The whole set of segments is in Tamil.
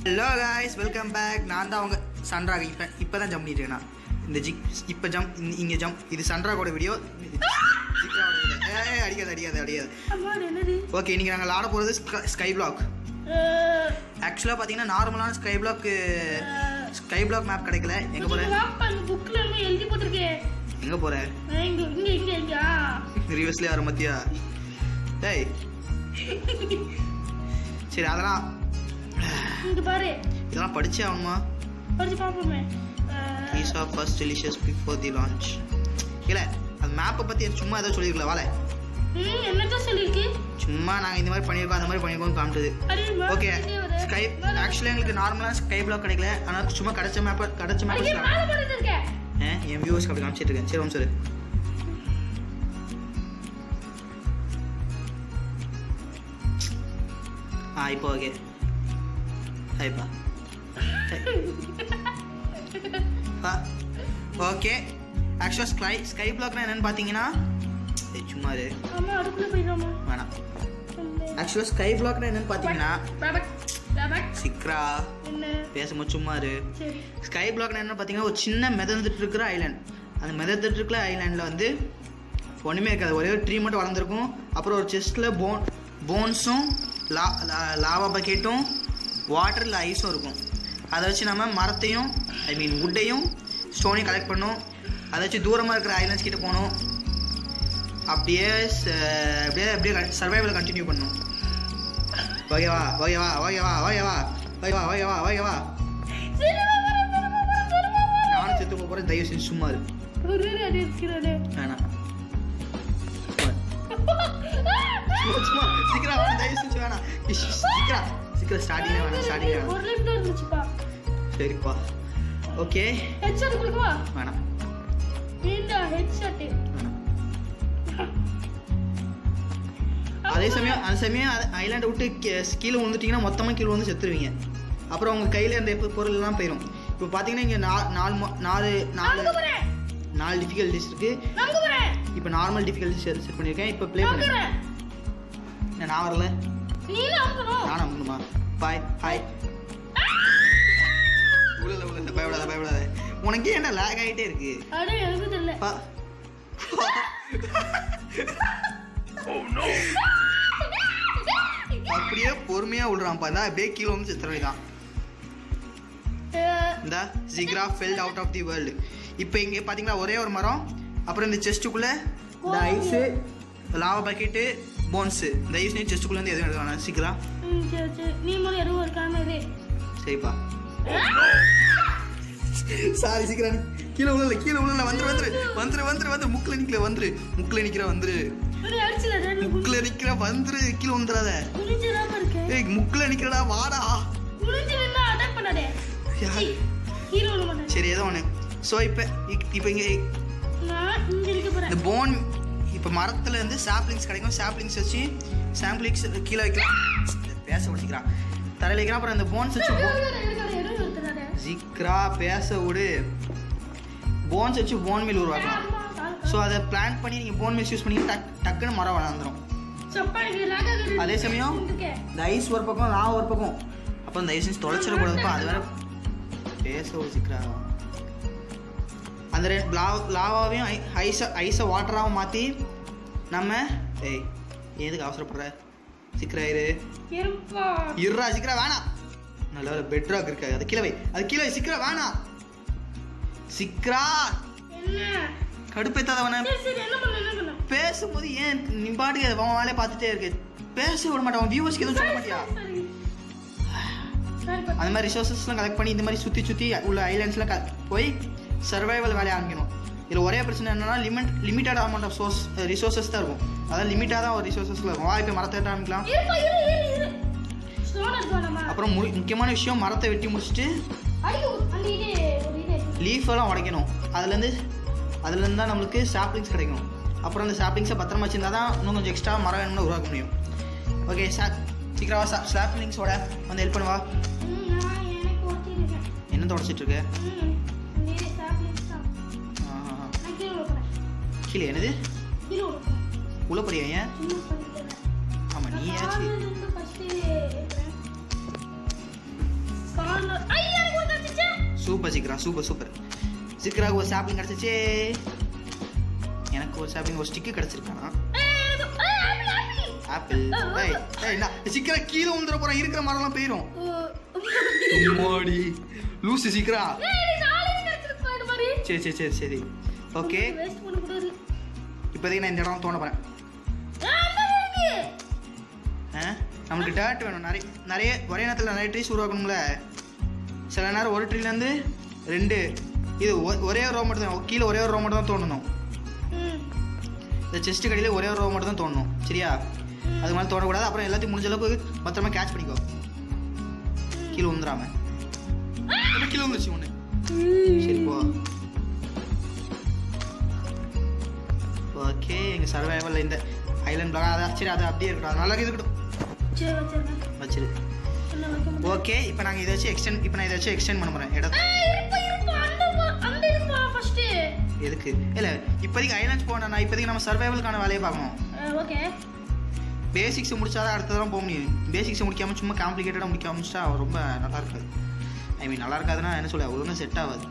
ஹலோ காய்ஸ் வெல்கம் பேக் நான் தான் அவங்க சன்ராக இப்போ இப்போ தான் ஜம்ப் பண்ணிட்டு நான் இந்த ஜிக் இப்போ ஜம்ப் இங்கே ஜம்ப் இது சன்ராகோட வீடியோ ஜிக்ராவோட வீடியோ ஏ அடிக்காது அடிக்காது அடிக்காது அம்மா அது என்னது ஓகே இன்றைக்கி நாங்கள் ஆட போகிறது ஸ்கை பிளாக் அஹ், ஆக்சுவலாக பார்த்தீங்கன்னா நார்மலான sky block sky block map கிடைக்கல எங்கே கொஞ்சம் போகிற வாப்பா, இந்த bookல என்ன எழுதி போட்டிருக்கே? எங்கே போகிற அஹ், இங்க இங்க இங்க இங்க ஆ. ரிவர்ஸ்லேயே வர மத்தியா டேய் சரி அதெல்லாம் இங்க பாரு இதெல்லாம் படிச்சே ஆகணுமா படிச்சு பாப்போமே அஹ், piece of first delicious before the launch இல்லை அது மேப்பை பற்றி சும்மா ஏதோ சொல்லியிருக்கல வாழை ம், என்னதான் சொல்லிருக்கு சும்மா நாங்கள் இந்த மாதிரி பண்ணியிருக்கோம் அந்த மாதிரி பண்ணியிருக்கோம் காமிட்டது அடி, map ஓகே இங்கே வரு. ஸ்கை மேல- ஆக்சுவலாக எங்களுக்கு நார்மலாக ஸ்கை பிளாக் கிடைக்கல ஆனால் சும்மா கிடைச்ச மேப்பை கிடைச்ச அடி, மேப்பை மேல போட்டுட்டு இருக்க. என் வியூவர்ஸ்க்கு அப்படி காமிச்சிட்டு இருக்கேன் சரி ஒன்று சொல்லு ஆ இப்போ ஓகே ஹாய்ப்பா பா ஓகே ஆக்சுவலாக ஸ்கை ஸ்கை பிளாக்னா என்னன்னு பார்த்தீங்கன்னா ஏய், சும்மா இரு ஆமா, அதுக்குள்ள போயிடலாமா? வேணாம் ஆக்சுவலாக ஸ்கை பிளாக்னா என்னன்னு பார்த்தீங்கன்னா பாபக், பாபக். சிக்ரா என்ன? பேசும்போது சும்மா இரு சரி. ஸ்கை பிளாக்னா என்ன பார்த்தீங்கன்னா ஒரு சின்ன மிதந்துட்டு இருக்கிற ஐலாண்ட் அந்த மிதந்துட்டு இருக்கிற ஐலாண்டில் வந்து ஒன்றுமே இருக்காது ஒரே ஒரு ட்ரீ மட்டும் வளர்ந்துருக்கும் அப்புறம் ஒரு செஸ்ட்டில் போன் போன்ஸும் லா லாவா பக்கெட்டும் வாட்டரில் ஐஸும் இருக்கும் அதை வச்சு நம்ம மரத்தையும் ஐ மீன் வுட்டையும் ஸ்டோனையும் கலெக்ட் பண்ணோம் அதை வச்சு தூரமாக இருக்கிற ஐலாண்ட்ஸ் கிட்ட போகணும் அப்படியே ச- அப்படியே அப்படியே சர்வைவலை கண்டினியூ பண்ணணும் ஓகேவா ஓகேவா ஓகேவா ஓகேவா ஓகேவா ஓகேவா ஓகேவா சரி, வா, வா, வா, வா, வா, வா, வா, வா. நானும் செத்து போக போகிறேன் தயவு செஞ்சு சும்மா இரு ஒரு ஒரு அடி அடிக்கிறானே. வேணாம் சும்மா, சும்மா சீக்கிரம் வேணாம் தயவு செஞ்சு வேணாம் இஷ், சீக்கிரம் சீக்கிரம் ஸ்டார்டிங்ல வேணாம் ஸ்டார்டிங்ல வேணாம் ஒரு lift தான் இருந்துச்சுப்பா. சரிப்பா ஓகே headshot கொடுக்கவா? வேணாம் இந்தா, headshot. வேணாம் அதே சமயம் அந்த சமயம் ஐலாண்டை விட்டு கீ- கீழே விழுந்துட்டீங்கன்னா மொத்தமாக கீழே வந்து செத்துருவீங்க அப்புறம் உங்க கையில் இருந்த இப்போ பொருள் எல்லாம் போயிடும் இப்போ பார்த்தீங்கன்னா இங்கே நா நாலு மொ- நாலு நாலு நம்பு போறேன். நாலு டிஃபிகல்ட்டிஸ் இருக்கு நம்பு போறேன். இப்போ நார்மல் டிஃபிகல்ட்டிஸ் செட் பண்ணியிருக்கேன் இப்போ ப்ளே பண்ணுறேன் நம்புறேன். நான் வரல நீ நம்பணும். நானும் அம்மனுமா பாய் ஹாய் உள்ள உள்ள பயப்படாத பயப்படாத உனக்கு ஏன்டா லேக் ஆகிட்டே இருக்கு அட, எனக்கு தெரியல. பா அப்படியே பொறுமையா விடுறான்ப்பா இந்த அப்படியே கீழே வந்து சித்திரவை தான் அஹ், இந்த ஜிக்ரா felt out of the world இப்போ இங்கே பார்த்தீங்கன்னா ஒரே ஒரு மரம் அப்புறம் இந்த செஸ்ட்டுக்குள்ளே இந்த ஐஸு லாவா பக்கெட்டு போன்ஸு இந்த ஐஸ் நீ செஸ்ட்டுக்குள்ளே இருந்து எதுவும் எடுக்க வேணாம் சீக்கிரம் ம், சரி, சரி. நீ மூலம் எதுவும் இருக்காம இரு. சரிப்பா சாரி சீக்கிரம் கீழே உள்ள கீழே உள்ள வந்துரு வந்துரு வந்துரு வந்துரு வந்துரு முக்கில் நிக்கல வந்துரு முக்கில் நிக்கிற வந்துரு ஒரு அடிச்சுல ரெண்டு குண்டு. முக்கில் நிக்கிற வந்துரு கீழே வந்துடாத குனிஞ்சிடாம இருக்கேன். ஏய் முக்கில் நிக்கிறடா வாடா குனிஞ்சு நின்னா attack பண்ணாதே. யார்? சீ, கீழே விழ மாட்டேன். சரி ஏதோ ஒன்று ஸோ இப்போ இப்போ இங்கே நான் இங்க இருக்க போறேன். இந்த போன் இப்போ மரத்துல இருந்து சாப்ளிங்ஸ் கிடைக்கும் சாப்ளிங்ஸ் வச்சு சாம்பிளிங்ஸ் கீழே வைக்கலாம் பேச வச்சுக்கிறான் தரையில் வைக்கிறான் அப்புறம் இந்த போன்ஸ் வச்சு இருக்காத, இருக்காத, எதுவும் இருக்காத. ஜிக்ரா பேச விடு போன்ஸ் வச்சு போன் மீல் உருவாக்கலாம் அம்மா, கால் ஸோ அதை பிளான் பண்ணி நீங்கள் போன் மிஸ் யூஸ் பண்ணி டக் டக்குன்னு மரம் வளர்ந்துரும் சப்பா, எனக்கு lag ஆகுது. அதே சமயம் இருக்கேன். இந்த ஐஸ் ஒரு பக்கம் நான் ஒரு பக்கம் அப்போ இந்த ஐஸ் தொலைச்சிடக்கூடாதுப்பா அது வேற பேச வச்சுக்கிறா அந்த ரெண்டு லா லாவாவையும் ஐஸை ஐஸை வாட்டராகவும் மாற்றி நம்ம ஏய் எதுக்கு அவசரப்படுற சீக்கிரம் இரு இருப்பா. இருறா சீக்கிரம் வேணாம் நல்ல வேலை பெட்ராக் இருக்காது அது கீழே வை அது கீழே வை சீக்கிரம் வேணாம் சிக்ரா என்ன? கடுப்பேத்தாதவன சரி, சரி, என்ன பண்ண, என்ன பண்ண? பேசும்போது ஏன் நீ பாட்டுக்கு அவன் வேலையை பார்த்துட்டே இருக்கு பேச விட மாட்டான் அவன் வியூவர்ஸ்க்கு எதுவும் சொல்ல மாட்டியா சரி. சரி, பா. அந்த மாதிரி ரிசோர்ஸஸ்லாம் கலெக்ட் பண்ணி இந்த மாதிரி சுற்றி சுற்றி உள்ள ஐலாண்ட்ஸ்லாம் க போய் சர்வைவல் வேலையை ஆரம்பிக்கணும் இதில் ஒரே பிரச்சனை என்னன்னா limit limited amount of source resources தான் இருக்கும் அதாவது லிமிட்டாக தான் ஒரு ரிசோர்ஸஸில் இருக்கும் வா இப்போ மரத்தை வெட்ட ஆரம்பிக்கலாம் இருப்பா, இரு, இரு, இரு. Stone எடுத்து வேணாமா? அப்புறம் மு முக்கியமான விஷயம் மரத்தை வெட்டி முடிச்சுட்டு அடிக்க ஒரு- அந்த இது, ஒரு இது எடுத்து. லீஃப் எல்லாம் உடைக்கணும் அதுலேருந்து அதுலேருந்து தான் நம்மளுக்கு சாப்ளிங்ஸ் கிடைக்கும் அப்புறம் அந்த சாப்ளிங்ஸை பத்திரமா வச்சிருந்தா தான் இன்னும் கொஞ்சம் எக்ஸ்ட்ரா மரம் வேணும்னு உருவாக்க முடியும் ஓகே சா சீக்கிரமா சா சாப்ளிங்ஸோட வந்து ஹெல்ப் பண்ணுவா ம், நான் எனக்கு ஒருத்தி இருக்கேன். என்ன தொடச்சிட்டு இருக்க ம், இந்த இது saplings தான். ஆஹா. நான் கீழே விழ போறேன். கீழே என்னது கீழே விழ போறேன். உள்ள போறியா ஏன் சும்மா சொல்லிட்டேன். ஆமாம் நீ நான் ஏச்சு காலில் இருந்து first ஏறுறேன். சூப்பர் சிக்ரா சூப்பர் சூப்பர் சிக்ராக்கு ஒரு சாப்ளிங் கிடச்சிச்சே எனக்கு ஒரு சாப்ளிங் ஒரு ஸ்டிக்கு கிடச்சிருக்கானா ஆப்பிள் ஏய் ஏய் நான் சிக்கிரா கீழே விழுந்துட போறான் இருக்கிற மரம்லாம் போயிடும் மாடி லூசு சீக்கிரா சரி சரி சரி சரி ஓகே இப்போதைக்கு நான் இந்த இடம் தோண போறேன் ஆ? நம்மளுக்கு டேட் வேணும் நிறைய நிறைய ஒரே நேரத்தில் நிறைய ட்ரீஸ் உருவாக்கணும்ல சில நேரம் ஒரு ட்ரீலேருந்து ரெண்டு இது ஒ- ஒரே ஒரு ரோ மட்டும் தான் கீழே ஒரே ஒரு ரோ மட்டும் தான் தோணணும் இந்த செஸ்ட் கடையில் ஒரே ஒரு ரோ மட்டும் தான் தோணணும் சரியா அது மாதிரி தோணக்கூடாது அப்புறம் எல்லாத்தையும் முடிஞ்ச அளவுக்கு பத்திரமா கேட்ச் பண்ணிக்கோ கீழே விழுந்துடாம இப்ப கீழே வந்துருச்சு ஒன்று சரி போ ஓகே எங்கள் சர்வைவலில் இந்த ஐலண்ட் பிளாக் அதான் சரி அது அப்படியே இருக்கட்டும் அது நல்லா இருக்கட்டும் வச்சிரு ஓகே இப்போ நாங்கள் இதை வச்சு எக்ஸ்டெண்ட் இப்போ நான் இதை வச்சு எக்ஸ்டெண்ட் பண்ண போகிறேன் இடத்த எதுக்கு இல்லை இப்போதைக்கு ஐலாண்ட்ஸ் போனா நான் இப்போதைக்கு நம்ம சர்வைவலுக்கான வேலையை பார்க்கணும் ஓகே பேசிக்ஸ் முடிச்சாதான் அடுத்ததான் போக முடியும் பேசிக்ஸ் முடிக்காம சும்மா காம்ப்ளிகேட்டடாக முடிக்காம முடிச்சிட்டா ரொம்ப நல்லா இருக்காது ஐ மீன் நல்லா இருக்காதுன்னா என்ன சொல்ல ஒழுங்காக செட் ஆகாது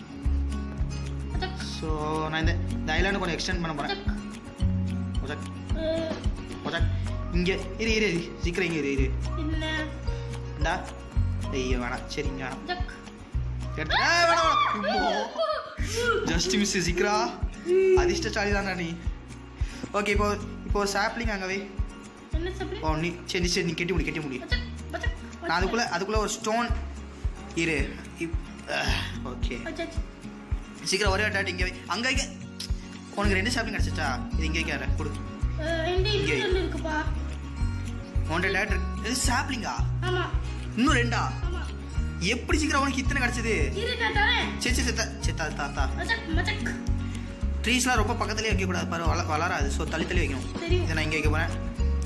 ஸோ நான் இந்த இந்த ஐலாண்டு கொஞ்சம் எக்ஸ்டெண்ட் பண்ண போகிறேன் ஒஜக் ஒஜக் இங்கே இரு இரு இரு. சீக்கிரம் இங்கே இரு இரு என்ன இந்தா ஐயோ வேணாம் சரி இங்கே வேணாம் ஜக் எடுத்து ஏய், வேணாம் வேணாம் ஜஸ்ட் மிஸ் சீக்கிரா அதிர்ஷ்டசாலி தானே நீ ஓகே இப்போ இப்போ ஒரு சாப்ளிங் அங்கே வை என்ன சாப்பிடு ஓ நீ சரி சரி நீ கட்டி முடி கட்டி முடி பச்சக் பச்சக் நான் அதுக்குள்ளே அதுக்குள்ளே ஒரு ஸ்டோன் இரு ஓகே பச்சக் சீக்கிரம் ஒரே டாட் இங்கே வை அங்கே வைக்க உனக்கு ரெண்டு சாப்ளிங் கிடச்சிச்சா இது இங்கே வைக்காத கொடு எந்த இங்கே. இன்னும் இருக்குப்பா உன்கிட்ட டேட் இருக்கு இது சாப்ளிங்கா ஆமா இன்னும் ரெண்டா ஆமா எப்படி சீக்கிரம் உனக்கு இத்தனை கிடச்சிது இரு நான் தரேன் சரி சரி செத்தா செத்தா தாத்தா மச்சக் மச்சக் ட்ரீஸ்லாம் ரொம்ப பக்கத்துலேயே வைக்கக்கூடாது பாரு வள வளராது ஸோ தள்ளி தள்ளி வைக்கணும் தெரியும் இதை நான் இங்கே வைக்க போகிறேன்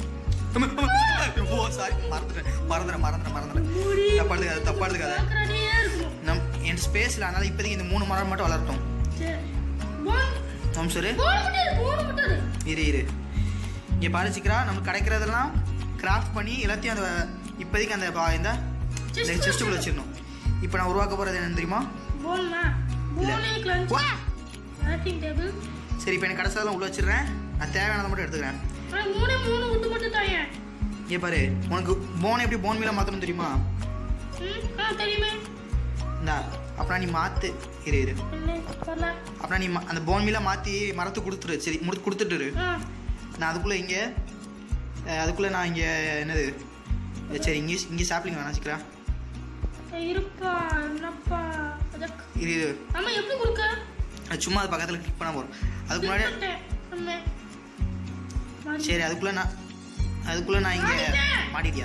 ஓ சாரி மறந்துட்டேன் மறந்துடுறேன் மறந்துடுறேன் மறந்துடுறேன் மூடி தப்பா எடுத்துக்காத தப்பா எடுத்துக்காத பார்க்கறதே இருக்கும் நம் என் ஸ்பேஸில் அதனால இப்போதைக்கு இந்த மூணு மரம் மட்டும் வளரட்டும் சரி போன் நம் சரி போன் முட்டாது போன் முட்டாது இரு இரு இங்கே பாரு சிக்கிறா நமக்கு கிடைக்கிறதெல்லாம் கிராஃப்ட் பண்ணி எல்லாத்தையும் அந்த இப்போதைக்கு அந்த பா- இந்த Chest செஸ்ட்டுக்குள்ள வச்சிடணும் இப்போ நான் உருவாக்க போகிறது என்னன்னு தெரியுமா போன்னா இல்ல. போனே கிளஞ்ச் வா. மேட்டிங் டேபிள் சரி இப்போ எனக்கு கிடைச்சதெல்லாம் உள்ள வச்சிடுறேன் நான் தேவையானதை மட்டும் எடுத்துக்கிறேன் ஆனா மூணே மூணு விட்டு மட்டும் தாயேன் இங்கே பாரு உனக்கு போன் எப்படி போன் மீல மாற்றணும் தெரியுமா ம் ஆ தெரியுமே இந்தா அப்புறம் நீ மாற்று இரு இரு என்ன வரல அப்புறம் நீ ம- அந்த போன் மீல மாற்றி மரத்து கொடுத்துரு சரி முடி கொடுத்துட்டு ஆ நான் அதுக்குள்ளே இங்கே அதுக்குள்ளே நான் இங்கே என்னது அஹ் சரி இங்கே இங்கே சாப்பிடுங்க வேணாம் சீக்கிரம் இருப்பா என்னப்பா அதக் இது இது ஆமா எப்படி கொடுக்க அது சும்மா அது பக்கத்தில் கிளிக் பண்ண போகிறோம் அதுக்கு முன்னாடி அம்மே சரி அதுக்குள்ளே நான் அதுக்குள்ளே நான் இங்கே மாட்டிட்டேன். மாட்டிட்டியா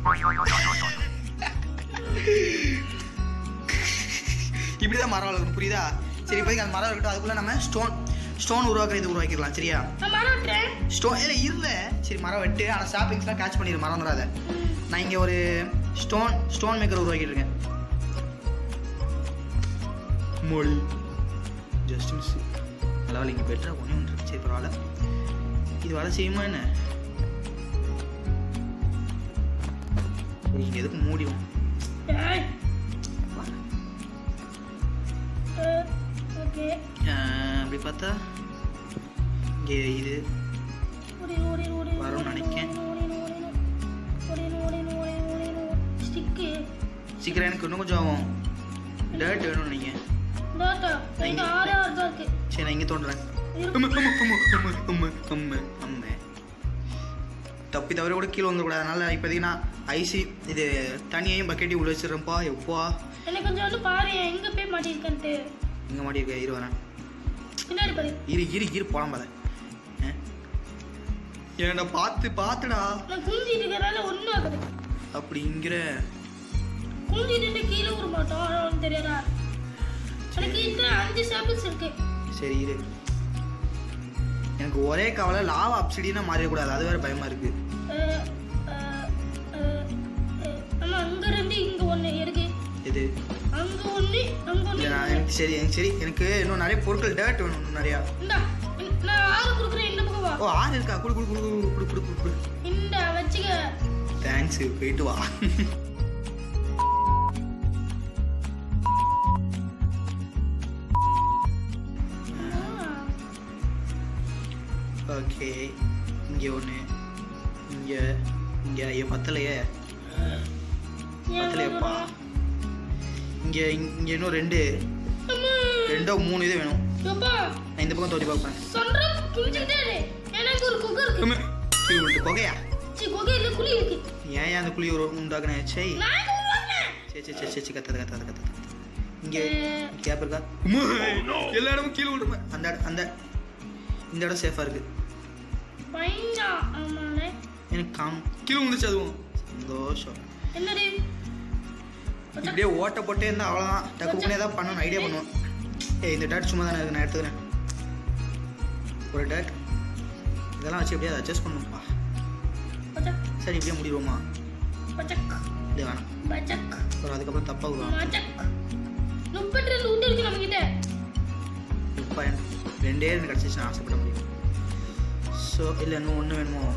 இப்படி தான் மரம் வளர்க்கணும் புரியுதா சரி இப்போதைக்கு அந்த மரம் இருக்கட்டும் அதுக்குள்ளே நம்ம ஸ்டோன் ஸ்டோன் உருவாக்குற இது உருவாக்கிடலாம் சரியா நான் மாட்டேன் ஸ்டோன் இல்லை இருல சரி மரம் வெட்டு ஆனால் சாப்பிங்ஸ்லாம் கேட்ச் பண்ணிடு மரம் வந்துடாத நான் இங்கே ஒரு ஸ்டோன் ஸ்டோன் மேக்கர் உருவாக்கிட்டு இருக்கேன் மொழி ஜஸ்ட் மிஸ் நல்ல இங்கே பெட்டராக ஒன்றே ஒன்று இருக்கு. சரி பரவாயில்ல இது வேலை செய்யுமா என்ன சரி இங்கே எதுக்கு மூடிடும் ஏய் ஓகே அப்படி பார்த்தா இங்கே இது ஓடி ஓடி ஓடி வரும்னு நினைக்கிறேன். ஓடி ஓடி ஓடி ஓடி ஸ்டிக்கு சீக்கிரம் எனக்கு இன்னும் கொஞ்சம் டேர்ட் வேணும்னு நினைக்கிறேன் டாட்டா எங்க ஆறு ஆறு தான் இருக்கு சரி நான் இங்கே தோன்றேன் இருக்கு. அம்மு, அம்மு, அம்மு, அம்மு, அம்மு, அம்மு, அம்மு. தப்பி தவிர கூட கீழே வந்துடக்கூடாது அதனால இப்போதைக்கு நான் ஐசி இது தனியையும் பக்கெட்டி உள்ள வச்சிடுறேன்ப்பா எப்பா எனக்கு கொஞ்சம் வந்து பாரு எங்க போய் மாட்டிருக்கன்ட்டு இங்கே மாட்டி இருக்க இரு வரேன் பின்னாடி பாரு இரு இரு இரு புலம்பாத ஏன்டா பார்த்து பார்த்துடா நான் குஞ்சிட்டு இருக்கிறனால ஒன்றும் ஆகுது அப்படிங்கிற குஞ்சிட்டு கீழே விட மாட்டோம் ஆனா உனக்கு தெரியாதா எனக்கு இந்த அஞ்சு சாம்பிள்ஸ் இருக்கு சரி இரு எனக்கு ஒரே கவலை லாவா அப்சிடினா மாறிடக்கூடாது அது வேற பயமா இருக்கு அஹ், அஹ், அஹ், அஹ், ஆமா அங்க இருந்து இங்க ஒண்ணு இருக்கு இது அங்க ஒண்ணு அங்க ஒண்ணு இல்ல, நான் எனக்கு சரி எனக்கு சரி எனக்கு இன்னும் நிறைய பொருட்கள் டேர்ட் வேணும் இன்னும் நிறையா இந்தா இந்த- நான் ஆறு கொடுக்குறேன் இந்த பக்கம் வா ஓ ஆறு இருக்கா குடு குடு குடு குடு குடு குடு குடு இந்த வச்சுக்க தேங்க்ஸ் போயிட்டு வா ஓகே இங்கே ஒன்று இங்கே இங்கே ஐயோ பத்தலையே பத்தலையப்பா இங்கே இங்கே இன்னும் ரெண்டு ரெண்டோ மூணு இது வேணும் எப்பா நான் இந்த பக்கம் தோட்டி பார்ப்பேன் சொல்றேன் புரிஞ்சுக்கிட்டே இரு எனக்கு ஒரு குகை இருக்கு உம், கீழே விட்டு புகையா சி குகை இல்ல குழி இருக்கு ஏன் ஏன் அந்த குழி ஒரு உண்டாக்குனே சை நான் எங்க உருவாக்குனேன்? சரி சரி சரி சரி கத்தாத கத்தாத கத்தாத இங்கே அஹ், கேப் இருக்கா உம்மா, எல்லா இடமும் கீழே விடுமே அந்த இட- அந்த இந்த இடம் சேஃபாக இருக்கு பையனா ஆமாண்ணே எனக்கு காம் கீழே விழுந்துச்சு அதுவும் சந்தோஷம் என்னடி இப்படியே ஓட்ட போட்டே இருந்தால் அவ்வளோதான் டக்கு டக்குனே தான் பண்ணணும் ஐடியா பண்ணுவோம் ஏய் இந்த டேட் சும்மா தானே இருக்கு நான் எடுத்துக்கிறேன் ஒரு டேட் இதெல்லாம் வச்சு எப்படியாவது அட்ஜஸ்ட் பண்ணணும்ப்பா பச்சக் சரி இப்படியே முடிடுவோமா பச்சக் இது வேணாம் பச்சக் அப்புறம் அதுக்கப்புறம் தப்பாக விடுவாங்க மச்சக் முப்பத்தி ரெண்டு உண்டு இருக்கு நம்ம கிட்ட இப்போ ரெண்டே ரெண்டு கிடச்சிச்சு நான் ஆசைப்பட முடியும் ஸோ இல்லை இன்னும் ஒன்று வேணுமோ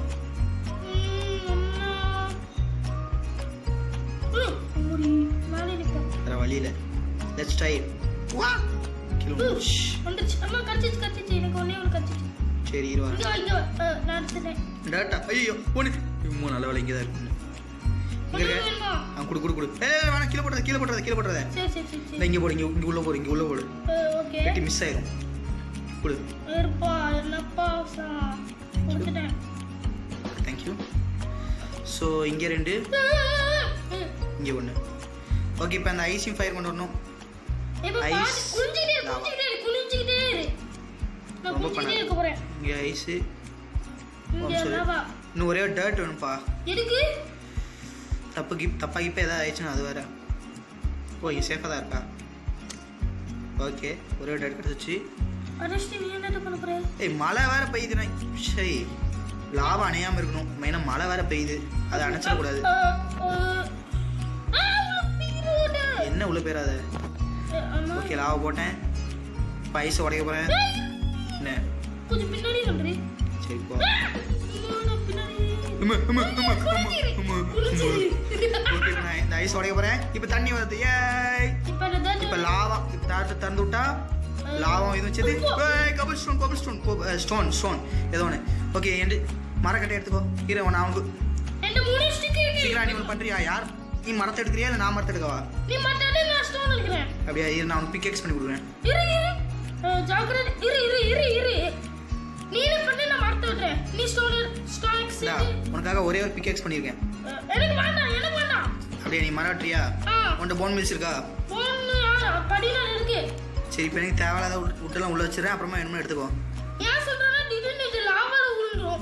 வேறு வழியில் லெட்ஸ் ட்ரை வா கீழே விழுந்துச்சு. வந்துருச்சு அம்மா கடிச்சிச்சு கடிச்சிச்சு எனக்கு ஒன்னே ஒன்று கடிச்சிச்சு சரி இருவா இங்க வா, இங்க வா. அஹ், நான் எடுத்துட்டேன் டேட்டா ஐயோ ஒன்று இம்மா நல்ல வேலை இங்கே தான் இருக்கு இங்கே ஒண்ணு இருக்க வேணுமா ஆ குடு குடு குடு ஏ வேணாம் கீழே போடுறத கீழே போடுறத கீழே போடுறத சரி சரி சரி இல்லை சரி இங்கே போடு இங்கே இங்கே உள்ள போடு இங்கே உள்ள போடு அஹ், ஓகே வெட்டி மிஸ் ஆயிரும் கொடு இருப்பா என்னப்பா சா- கொடுத்துட்டேன் தேங்க்யூ ஸோ இங்கே ரெண்டு அஹ், இங்கே ஒன்று ஓகே இப்போ அந்த ஐசியும் ஃபயர் கொண்டு வரணும் இப்ப Ice. பாத்து குனிஞ்சுக்கிட்டே இரு, lava. குனிஞ்சுக்கிட்டே இரு, குனிஞ்சுக்கிட்டே இரு. நான் ரொம்ப குனிஞ்சுக்கிட்டே பண்ணாத. இருக்க போறேன். இங்கே ஐஸு இங்க சரி. lava. இன்னும் ஒரே டர்ட் வேணும்ப்பா எதுக்கு? தப்பு கிப் தப்பா கிப்பே ஏதாவது ஆயிடுச்சுன்னா அது வேற ஓ இங்கே சேஃபாக தான் இருக்கா ஓகே ஒரே டர்ட் கிடச்சிச்சு அரெஸ்ட் நீ என்னத்த பண்ண போற? ஏய் மழை வேற பெய்யுதுண்ணா சரி லாபம் அணையாமல் இருக்கணும் மெயினாக மழை வேற பெய்யுது அதை அணைச்சிடக்கூடாது அஹ், அஹ். ஆ, உள்ள பீரோட. என்ன உள்ள போயிடாத அஹ், ஆமா. ஓகே லாவா போட்டேன் இப்போ ஐஸை உடைக்க போகிறேன் ஏய், என்ன கொஞ்சம் பின்னாடி வந்துரு. சரி போ ஆ, இன்னொன்னு பின்னாடி. உம்மு, உம்மு, உம்மு, குனிஞ்சிரு, உம்மு, உம்மு, குனிஞ்சிரு. ஓகே இப்போ நான் இந்த ஐஸ் உடைக்க போகிறேன் இப்போ தண்ணி வருது ஏய் இப்ப நான் தான் இப்போ லாவா இப்போ தாட்டு திறந்து விட்டா லாவம் இது வச்சது ஏய் cobble stone cobble stone stone stone ஏதோ ஒன்று ஓகே எண்டு மரக்கட்டை எடுத்துக்கோ இரு நான் அவனுக்கு என்கிட்ட மூணு stick இருக்கு. சீக்கிரம் நீ ஒன்று பண்ணுறியா யார் நீ மரத்தை எடுக்கிறியா இல்லை நான் மரத்தை எடுக்கவா நீ மாட்டாதே, நான் stone எடுக்கிறேன். அப்படியா இரு நான் உனக்கு பிக்கெக்ஸ் பண்ணி கொடுக்குறேன் இரு இரு அஹ், ஜாக்கிரதை இரு இரு இரு இரு நீ என்ன பண்ணு நான் மறந்து விடுறேன் நீ ஸ்டோன் ஸ்டாக்ஸ் இந்தா உனக்காக ஒரே ஒரு பிக்கெக்ஸ் பண்ணியிருக்கேன் எனக்கு வேண்டாம் எனக்கு வேண்டாம் அப்படியே நீ மரம் வெட்டுறியா ஆ உன்ட்ட போன் மில்ஸ் இருக்கா ஒன்று படியில இருக்கு சரி இப்போ எனக்கு தேவையில்லாத உட்- உட்டெல்லாம் உள்ள வச்சிடறேன் அப்புறமா என்னமோ எடுத்துக்கோ ஏன் சொல்றேன்னா திடீர்னு இது லாவால விழுந்துரும்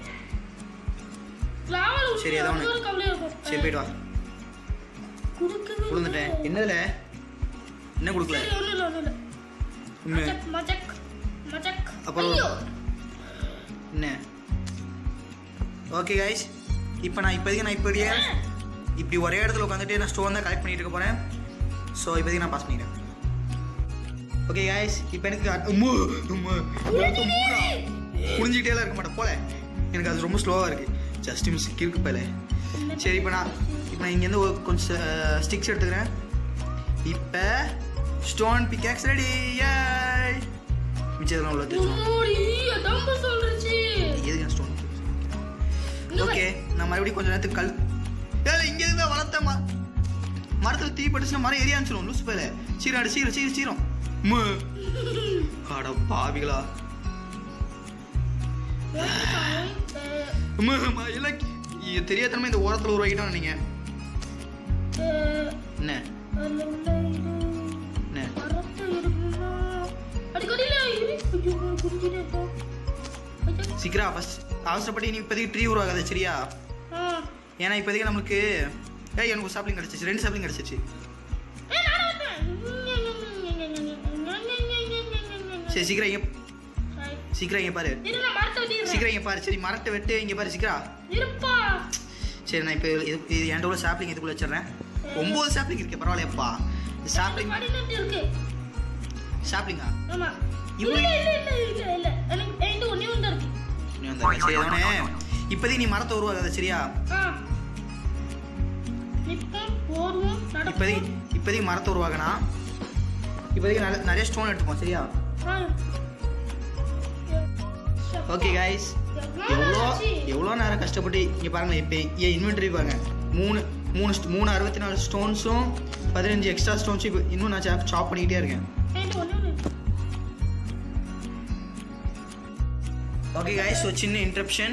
லாவால சரி, ஏதோ ஒண்ணு. ஒரு கவலையா இருக்கும் சரி போயிட்டு வா குடுக்கவே விழுந்துட்டேன் என்னதுல என்ன கொடுக்கல சரி ஒண்ணு இல்ல ஒண்ணு இல்ல உண்மை. மஜக் மஜக் மஜக் அப்புறம் ஐயோ என்ன ஓகே கைஸ் இப்போ நான் இப்போதைக்கு நான் இப்படியே இப்படி ஒரே இடத்துல உட்காந்துட்டு நான் ஸ்டோன் தான் கலெக்ட் பண்ணிட்டு இருக்க போகிறேன் ஸோ இப்போதைக்கு நான் பாஸ் பண்ணிக்கிறேன் ஓகே கைஸ் இப்போ எனக்கு அ- உம்மு, உம்மு, எனக்கு மூடா. புரிஞ்சுக்கிட்டேலாம் இருக்க மாட்டேன் போல எனக்கு அது ரொம்ப ஸ்லோவாக இருக்குது ஜஸ்ட் மிஸ் இருக்கு போல சரி இப்போ நான் இப்போ நான் இங்கேருந்து ஒரு கொஞ்சம் ஸ்டிக்ஸ் எடுத்துக்கிறேன் இப்போ ஸ்டோன் பிக்கேக்ஸ் ரெடி ஏய் மிச்சதெல்லாம் உள்ள வச்சு உம்மோடி அதான் சொல்றச்சு எதுக்கு ஸ்டோன் ஓகே நான் மறுபடியும் கொஞ்ச நேரத்துக்கு கல் ஏல இங்க இருந்து வளர்த்த ம மரத்துல தீ பட்டுச்சுன்னா மரம் எரிய ஆரம்பிச்சிடும் லூஸ் பேல சீரம் அடி சீரம் சீரம் சீரம் மு அட பாவிகளா அம்மா, அம்மா, எல்லாம் இது தெரியாதனமா இந்த ஓரத்துல உருவாக்கிட்டோம் நீங்க என்ன என்ன சீக்கிரம் ஃபர்ஸ்ட் அவசரப்பட்டு நீ இப்போதைக்கு ட்ரீ உருவாகாத சரியா ஏன்னா இப்போதைக்கு நம்மளுக்கு ஏய் எனக்கு சாப்ளிங் கிடச்சிச்சு ரெண்டு சாப்ளிங் கிடச்சிச்சு சரி சீக்கிரம் இங்க சீக்கிரம் இங்க பாரு சீக்கிரம் இங்க பாரு சரி மரத்தை வெட்டு இங்க பாரு சீக்கிரம் இருப்பா சரி நான் இப்போ இது இது என்கிட்ட உள்ள சாப்ளிங் இதுக்குள்ள வச்சிடுறேன் ஒம்பது சாப்ளிங் இருக்கு பரவாயில்லையப்பா சாப்ளிங் படிக்கட்டு இருக்கு சாப்ளிங்கா ஆமா இவ்வளவு- இல்ல இல்ல இல்ல இல்ல இல்ல எனக்கு என்கிட்ட ஒண்ணே ஒன்று இருக்கு நீ வந்தாங்க சரி அவனே இப்போதைக்கு நீ மரத்தை உருவாகாத சரியா ஆ நிப்போம் ஓடுவோம் இப்போதைக்கு நடப்போம் இப்போதைக்கு மரத்தை உருவாகனா இப்போதைக்கு நல்ல நிறைய ஸ்டோன் எடுத்துப்போம் சரியா ஆ ஓகே கைஸ் எவ்வளோ எவ்வளோ நேரம் கஷ்டப்பட்டு இங்கே பாருங்க இப்போ என் இன்வென்ட்ரி பாருங்க மூணு மூணு st- மூணு அறுபத்தி நாலு ஸ்டோன்ஸும் பதினஞ்சு எக்ஸ்ட்ரா ஸ்டோன்ஸும் இப்போ இன்னும் நான் சாப் சாப் பண்ணிக்கிட்டே இருக்கேன் ஓகே கைஸ் ஸோ சின்ன இன்ட்ரப்ஷன்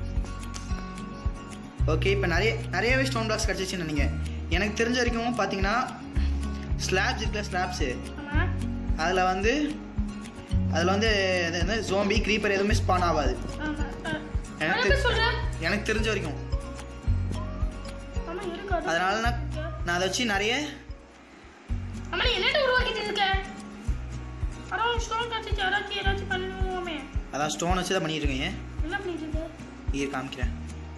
ஓகே இப்போ நிறைய நிறையவே ஸ்டோன் பிளாக்ஸ் கிடச்சிச்சுன்னு நினைக்கிறேன் எனக்கு தெரிஞ்ச வரைக்கும் பார்த்தீங்கன்னா ஸ்லாப்ஸ் இருக்குல்ல ஸ்லாப்ஸு அதில் வந்து அதில் வந்து அது என்ன ஜோம்பி க்ரீப்பர் எதுவுமே ஸ்பான் ஆகாது எனக்கு தெ- எனக்கு தெரிஞ்ச வரைக்கும் அதனால நான் நான் அதை வச்சு நிறைய அம்மா நீ என்னட்ட உருவாக்கிட்டு இருக்க அதான் ஸ்டோன் கட்டிச்சு யாராச்சும் ஏதாச்சும் பண்ணுவோமே அதான் ஸ்டோன் வச்சு தான் பண்ணிட்டு இருக்கேன் என்ன பண்ணிட்டு இருக்க இங்கே காமிக்கிறேன்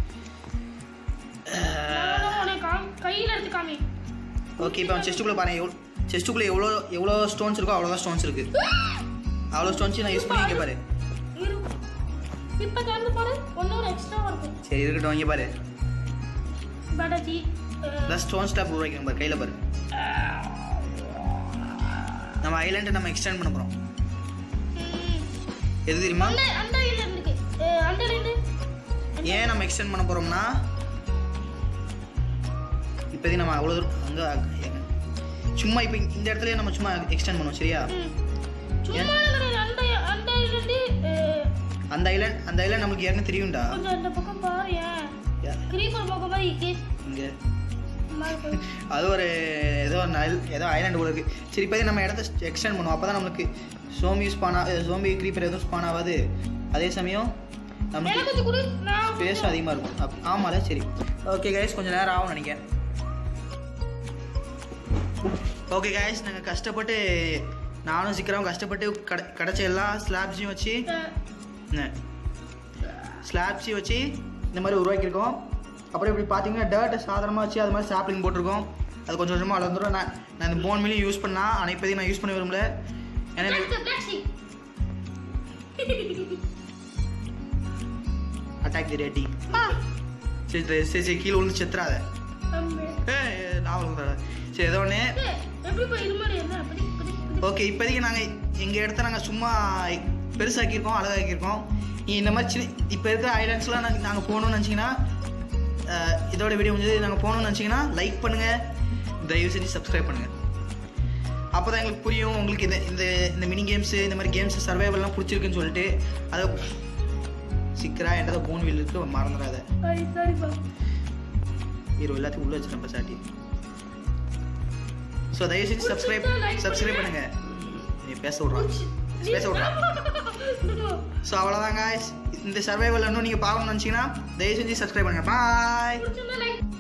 நான் உன்னை காம் கையில எடுத்து காமி ஓகே இப்போ அவன் செஸ்ட்டுக்குள்ளே பாருங்க எவ்வளோ செஸ்ட்டுக்குள்ளே எவ்வளோ எவ்வளோ ஸ்டோன்ஸ் இருக்கோ அவ்வளோதான் ஸ்டோன்ஸ் இருக்குது அவ்வளோ ஸ்டோன்ஸ் நான் யூஸ் பண்ணி இங்கே பாரு இரு இப்ப திறந்து பாரு ஒன்னொரு எக்ஸ்ட்ரா இருக்கும் சரி இருக்கட்டும் இங்கே பாரு பேட்டாச்சி அதான் ஸ்டோன் ஸ்டாப் உருவாக்கணும் பாரு கையில் பாரு நம்ம ஐலாண்டை நம்ம எக்ஸ்டெண்ட் பண்ண போகிறோம் எது தெரியுமா அந்த அந்த இல்ல இருக்கு அஹ், அந்த இருந்து ஏன் நம்ம எக்ஸ்டெண்ட் பண்ண போகிறோம்னா இப்போதைக்கு நம்ம அவ்வளோ தூரம் அங்கே சும்மா இப்போ இந்த இடத்துல நம்ம சும்மா எக்ஸ்டெண்ட் பண்ணுவோம் சரியா ம். சும்மா கிடையாது அந்த அந்த இருந்து அஹ், அந்த ஐலாண்ட் அந்த ஐலாண்ட் நம்மளுக்கு ஏற்கனவே தெரியும்டா கொஞ்சம் அந்த பக்கம் பாரு கிரீப்பர் பக்கம் மாதிரி இருக்கு இங்கே சும்மா இருக்கு. அது ஒரு ஏதோ ஒரு நல் ஏதோ ஐலாண்டு போல இருக்கு சரி இப்போதைக்கு நம்ம இடத்த எக்ஸ்டெண்ட் பண்ணுவோம் அப்போ தான் நம்மளுக்கு சோம்பி ஸ்பான் சோம்பி க்ரீப்பர் எதுவும் ஸ்பான் ஆகாது அதே சமயம் எனக்கு நம்மளுக்கு கொஞ்சம் கொடு நான் ஸ்பேஸும் அதிகமாக இருக்கும் அப் ஆமால சரி ஓகே கைஸ் கொஞ்சம் நேரம் ஆகும் நினைக்கிறேன் ஓகே கைஸ் நாங்கள் கஷ்டப்பட்டு நானும் சீக்கிரம் கஷ்டப்பட்டு கட கிடச்ச எல்லா ஸ்லாப்ஸையும் வச்சு அஹ், ஸ்லாப்ஸையும் வச்சு இந்த மாதிரி உருவாக்கியிருக்கோம் அப்புறம் இப்படி பார்த்தீங்கன்னா டர்ட்டை சாதாரணமாக வச்சு அது மாதிரி சாப்ளிங் போட்டிருக்கோம் அது கொஞ்சம் கொஞ்சமாக வளர்ந்துடும் நான் நான் இந்த போன் மில்லையும் யூஸ் பண்ணா ஆனால் இப்போதைக்கு நான் யூஸ் பண்ண விரும்பல ஏன்னா இந்த அடுத்து black sheep. அட்டாக் தி ரேட்டி சரி சரி, சரி சரி கீழே விழுந்து செத்துறாத ஆமா. ஏய் நான் விழுந்துடாத சரி ஏதோ ஒன்று ஏய், எப்படி போய் இது மாதிரி என்ன படி படி படி ஓகே இப்போதைக்கு நாங்கள் எங்கள் இடத்த நாங்கள் சும்மா பெருசாக்கியிருக்கோம் அழகாக்கியிருக்கோம் நீ இந்த மாதிரி சின்ன இப்போ இருக்கிற ஐலாண்ட்ஸ்லாம் நாங்கள் நாங்கள் போகணும்னு நினச்சிங்கன்னா இதோட வீடியோ முடிஞ்சது நாங்கள் போகணும்னு நினச்சிங்கன்னா லைக் பண்ணுங்கள் தயவு செஞ்சு சப்ஸ்கிரைப் பண்ணுங்கள் அப்போ தான் எங்களுக்கு புரியும் உங்களுக்கு இந்த இந்த இந்த மினி கேம்ஸு இந்த மாதிரி கேம்ஸ் சர்வைவல்லாம் பிடிச்சிருக்குன்னு சொல்லிட்டு அதை சிக்கரா என்கிட்ட போன் வீல் இருக்கு மறந்துடாத ஐ, சரிப்பா ஹீரோ எல்லாத்தையும் உள்ள வச்சிருப்ப சாட்டி ஸோ தயவு செஞ்சு சப்ஸ்கிரைப் சப்ஸ்கிரைப் பண்ணுங்க நீ பேச விட்றான் பேச விட்றான் ஸோ அவ்வளோதாங்க இந்த சர்வைவல் இன்னும் நீங்கள் பார்க்கணும்னு நினச்சிங்கன்னா தயவு செஞ்சு சப்ஸ்கிரைப் பண்ணுங்க பாய் பிடிச்சிருந்தா லைக்